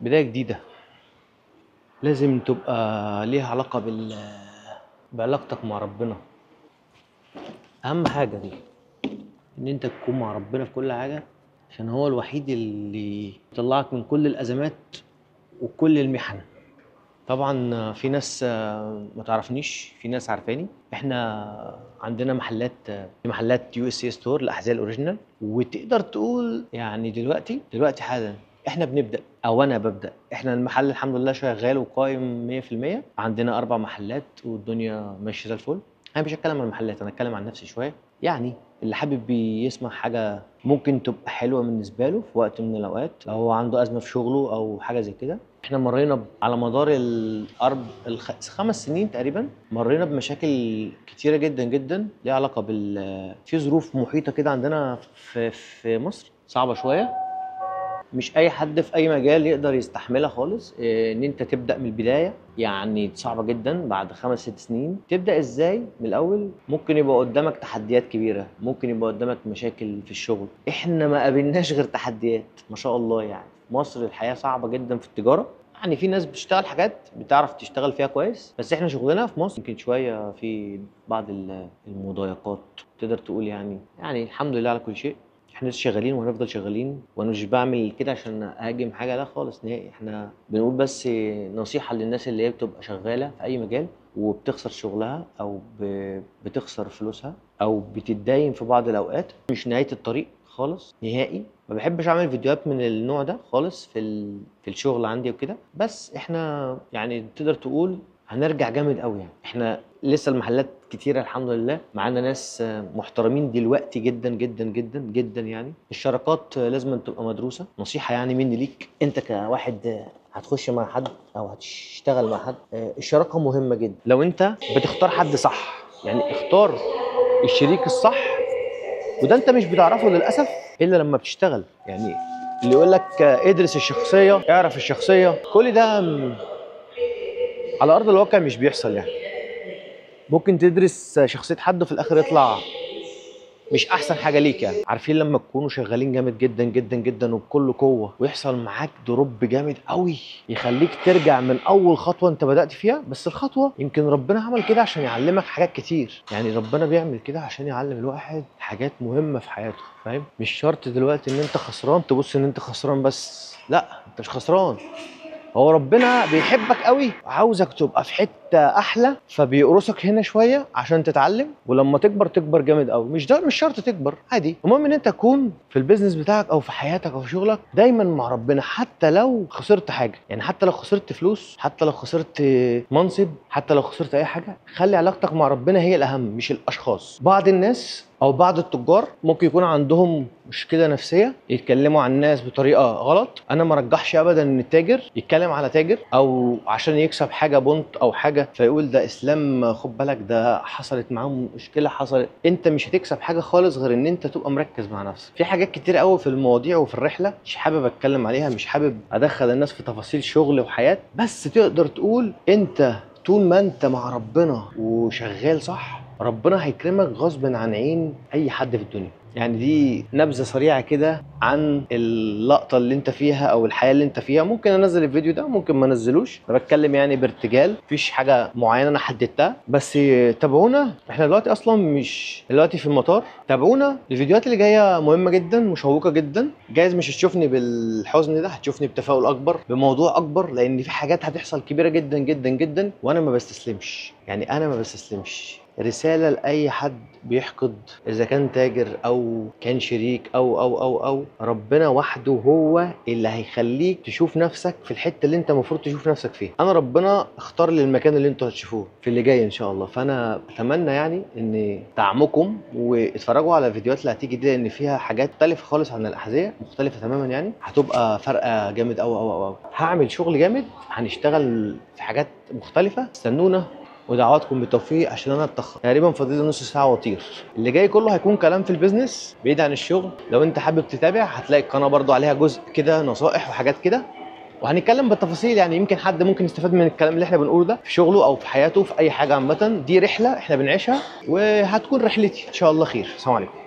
بدايه جديده لازم تبقى ليها علاقه بال بعلاقتك مع ربنا اهم حاجه دي ان انت تكون مع ربنا في كل حاجه عشان هو الوحيد اللي يطلعك من كل الازمات وكل المحن طبعا في ناس آه، ما تعرفنيش في ناس عارفاني احنا عندنا محلات آه، محلات يو اس اي ستور الاحذيه الاوريجينال وتقدر تقول يعني دلوقتي دلوقتي حالا احنا بنبدا او انا ببدا احنا المحل الحمد لله شغال وقايم 100% عندنا اربع محلات والدنيا ماشيه زي الفل انا مش هتكلم عن المحلات انا هتكلم عن نفسي شويه يعني اللي حابب يسمع حاجه ممكن تبقى حلوه بالنسبه له في وقت من الاوقات لو هو عنده ازمه في شغله او حاجه زي كده احنا مرينا ب- على مدار الارب الخ... خمس سنين تقريبا مرينا بمشاكل كتيره جدا جدا ليها علاقه بال في ظروف محيطه كده عندنا في في مصر صعبه شويه مش اي حد في اي مجال يقدر يستحملها خالص إيه، ان انت تبدا من البدايه يعني صعبه جدا بعد خمس ست سنين تبدا ازاي من الاول ممكن يبقى قدامك تحديات كبيره ممكن يبقى قدامك مشاكل في الشغل احنا ما قابلناش غير تحديات ما شاء الله يعني مصر الحياه صعبه جدا في التجاره يعني في ناس بتشتغل حاجات بتعرف تشتغل فيها كويس بس احنا شغلنا في مصر يمكن شويه في بعض ال- المضايقات تقدر تقول يعني يعني الحمد لله على كل شيء احنا لسه شغالين وهنفضل شغالين وانا مش بعمل كده عشان اهاجم حاجه لا خالص نهائي احنا بنقول بس نصيحه للناس اللي هي بتبقى شغاله في اي مجال وبتخسر شغلها او ب- بتخسر فلوسها او بتتداين في بعض الاوقات مش نهايه الطريق خالص نهائي ما بحبش اعمل فيديوهات من النوع ده خالص في ال... في الشغل عندي وكده بس احنا يعني تقدر تقول هنرجع جامد قوي يعني احنا لسه المحلات كتيرة الحمد لله معانا ناس آه، محترمين دلوقتي جدا جدا جدا جدا يعني الشراكات آه، لازم تبقى مدروسة نصيحة يعني مني ليك انت كواحد آه، هتخش مع حد او هتشتغل مع حد آه، الشراكة مهمة جدا لو انت بتختار حد صح يعني اختار الشريك الصح وده انت مش بتعرفه للاسف الا لما بتشتغل يعني اللي يقول لك آه، ادرس الشخصيه اعرف الشخصيه كل ده م- على ارض الواقع مش بيحصل يعني ممكن تدرس شخصيه حد وفي الاخر يطلع مش احسن حاجه ليك يعني عارفين لما تكونوا شغالين جامد جدا جدا جدا وبكل قوه ويحصل معاك دروب جامد قوي يخليك ترجع من اول خطوه انت بدات فيها بس الخطوه يمكن ربنا عمل كده عشان يعلمك حاجات كتير يعني ربنا بيعمل كده عشان يعلم الواحد حاجات مهمه في حياته فاهم مش شرط دلوقتي ان انت خسران تبص ان انت خسران بس لا انت مش خسران هو ربنا بيحبك قوي عاوزك تبقى في حته احلى فبيقرصك هنا شويه عشان تتعلم ولما تكبر تكبر جامد قوي مش ده مش شرط تكبر عادي المهم ان انت تكون في البيزنس بتاعك او في حياتك او في شغلك دايما مع ربنا حتى لو خسرت حاجه يعني حتى لو خسرت فلوس حتى لو خسرت منصب حتى لو خسرت اي حاجه خلي علاقتك مع ربنا هي الاهم مش الاشخاص بعض الناس او بعض التجار ممكن يكون عندهم مشكله نفسيه يتكلموا عن الناس بطريقه غلط انا ما رجحش ابدا ان التاجر يتكلم على تاجر او عشان يكسب حاجه بونت او حاجه فيقول ده اسلام خد بالك ده حصلت معاه مشكله حصلت انت مش هتكسب حاجه خالص غير ان انت تبقى مركز مع نفسك في حاجات كتير قوي في المواضيع وفي الرحله مش حابب اتكلم عليها مش حابب ادخل الناس في تفاصيل شغل وحياه بس تقدر تقول انت طول ما انت مع ربنا وشغال صح ربنا هيكرمك غصب عن عين اي حد في الدنيا يعني دي نبذه سريعه كده عن اللقطه اللي انت فيها او الحياه اللي انت فيها ممكن انزل الفيديو ده ممكن ما انزلوش انا بتكلم يعني بارتجال مفيش حاجه معينه انا حددتها بس تابعونا احنا دلوقتي اصلا مش دلوقتي في المطار تابعونا الفيديوهات اللي جايه مهمه جدا مشوقه جدا جايز مش هتشوفني بالحزن ده هتشوفني بتفاؤل اكبر بموضوع اكبر لان في حاجات هتحصل كبيره جدا جدا جدا وانا ما بستسلمش يعني انا ما بستسلمش رسالة لأي حد بيحقد إذا كان تاجر أو كان شريك أو أو أو أو ربنا وحده هو اللي هيخليك تشوف نفسك في الحتة اللي أنت المفروض تشوف نفسك فيها أنا ربنا اختار لي المكان اللي أنتوا هتشوفوه في اللي جاي إن شاء الله فأنا أتمنى يعني إن دعمكم واتفرجوا على الفيديوهات اللي هتيجي دي لأن فيها حاجات مختلفة خالص عن الأحذية مختلفة تماما يعني هتبقى فرقة جامد أوي أوي أوي أوي هعمل شغل جامد هنشتغل في حاجات مختلفة استنونا ودعواتكم بالتوفيق عشان انا اتاخر تقريبا فاضل لي نص ساعه واطير اللي جاي كله هيكون كلام في البيزنس بعيد عن الشغل لو انت حابب تتابع هتلاقي القناه برضو عليها جزء كده نصائح وحاجات كده وهنتكلم بالتفاصيل يعني يمكن حد ممكن يستفاد من الكلام اللي احنا بنقوله ده في شغله او في حياته في اي حاجه عامه دي رحله احنا بنعيشها وهتكون رحلتي ان شاء الله خير السلام عليكم